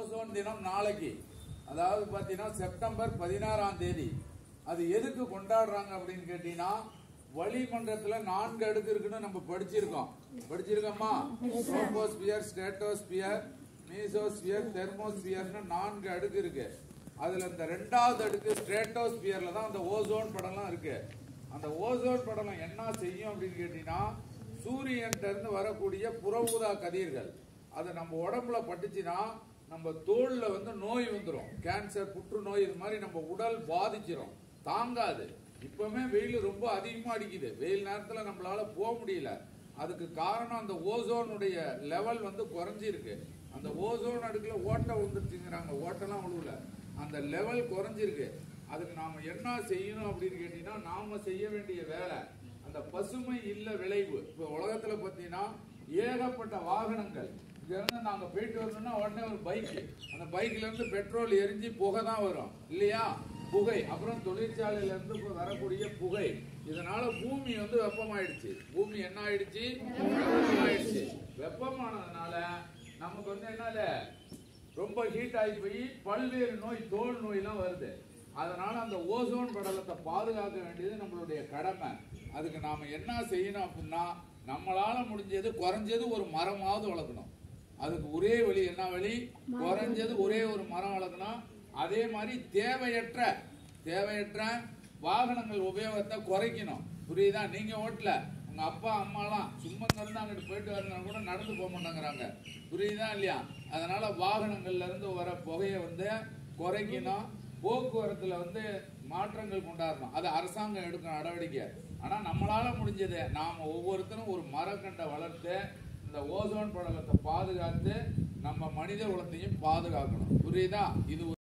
ozone தினம் நாளைக்கு அதாவது பாத்தீங்கன்னா செப்டம்பர் பதினாறாம் தேதி அது எதுக்கு கொண்டாடுறாங்க அப்படின்னு கேட்டீங்கன்னா வளிமண்டலத்துல நான்கு அடுக்கு இருக்குன்னு நம்ம படிச்சிருக்கோம் படிச்சிருக்கோமா ட்ரோபோஸ்பியர் ஸ்டேட்டோஸ்பியர் மீசோஸ்பியர் தெர்மோஸ்பியர்னு நான்கு அடுக்கு இருக்கு அதுல இந்த ரெண்டாவது அடுக்கு ஸ்ட்ரேட்டோஸ்பியர்ல தான் அந்த ஓசோன் படம்லாம் இருக்கு அந்த ஓசோன் படலம் என்ன செய்யும் அப்படின்னு கேட்டீங்கன்னா சூரியன்ட்ட இருந்து வரக்கூடிய புற ஊதா கதிர்கள் அது நம்ம உடம்புல பட்டுச்சுன்னா நம்ம தோல்ல வந்து நோய் வந்துடும் கேன்சர் புற்றுநோய் இது மாதிரி நம்ம உடல் பாதிச்சிரும் தாங்காது இப்பவுமே வெயில் ரொம்ப அதிகமா அடிக்குது வெயில் நேரத்துல நம்மளால போக முடியல அதுக்கு காரணம் அந்த ஓசோனுடைய லெவல் வந்து குறைஞ்சிருக்கு அந்த ஓசோன் அடுக்குல ஓட்டை விழுந்துருச்சுங்கிறாங்க ஓட்டெல்லாம் விழுவல அந்த லெவல் குறைஞ்சிருக்கு அதுக்கு நாம என்ன செய்யணும் அப்படின்னு கேட்டீங்கன்னா நாம செய்ய வேண்டிய வேலை அந்த பசுமை இல்ல விளைவு இப்ப உலகத்துல பாத்தீங்கன்னா ஏகப்பட்ட வாகனங்கள் இங்க இருந்து நாங்க போயிட்டு வரணும்னா உடனே ஒரு பைக் அந்த பைக்ல இருந்து பெட்ரோல் எரிஞ்சு புகை தான் வரும் இல்லையா புகை அப்புறம் தொழிற்சாலையில இருந்து இப்ப வரக்கூடிய புகை இதனால பூமி வந்து வெப்பமாயிடுச்சு பூமி என்ன ஆயிடுச்சு வெப்பமாயிடுச்சு வெப்பமானதுனால நமக்கு வந்து என்னது ரொம்ப ஹீட் ஆகி போய் பல்வேறு நோய் தோல் நோயெல்லாம் வருது அதனால அந்த ஓசோன் படலத்தை பாதுகாக்க வேண்டியது நம்மளுடைய கடமை அதுக்கு நாம என்ன செய்யணும் அப்படின்னா நம்மளால முடிஞ்சது குறைஞ்சது ஒரு மரமாவது வளர்க்கணும் அதுக்கு ஒரே வழி என்ன வழி குறைஞ்சது ஒரே ஒரு மரம் வளர்க்கணும் அதே மாதிரி தேவையற்ற தேவையற்ற வாகனங்கள் உபயோகத்தை குறைக்கணும் புரியுதா நீங்க ஓட்டல உங்க அப்பா அம்மாலாம் சும்மா இருந்து அங்கிட்டு போயிட்டு வரலாம் கூட நடந்து போக மாட்டேங்கிறாங்க புரியுதா இல்லையா அதனால வாகனங்கள்ல இருந்து வர புகையை வந்து குறைக்கணும் போக்குவரத்துல வந்து மாற்றங்கள் கொண்டாடணும் அது அரசாங்கம் எடுக்கும் நடவடிக்கை ஆனா நம்மளால முடிஞ்சது நாம ஒவ்வொருத்தரும் ஒரு மரக்கண்டை வளர்த்து இந்த ஓசோன் படலத்தை பாதுகாத்து நம்ம மனித குலத்தையும் பாதுகாக்கணும் புரியுதா இது ஒரு